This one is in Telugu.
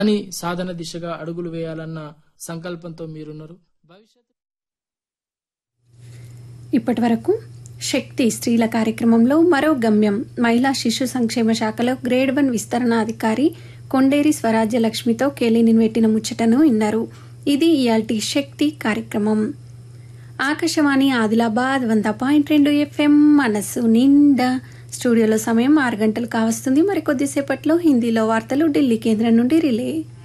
అని సాధన దిశగా అడుగులు వేయాలన్న సంకల్పంతో మీరున్నారు భవిష్యత్తు ఇప్పటి వరకు శక్తి స్త్రీల కార్యక్రమంలో మరో గమ్యం మహిళా శిశు సంక్షేమ శాఖలో గ్రేడ్ వన్ విస్తరణ అధికారి కొండేరి స్వరాజ్య లక్ష్మితో కేలిని పెట్టిన ముచ్చటను విన్నారు ఇది ఇయాల్టి శక్తి కార్యక్రమం ఆకాశవాణి ఆదిలాబాద్ వంద పాయింట్ రెండు ఎఫ్ఎం మనస్సు నిండా స్టూడియోలో సమయం ఆరు గంటలు కావస్తుంది మరికొద్దిసేపట్లో హిందీలో వార్తలు ఢిల్లీ కేంద్రం నుండి రిలే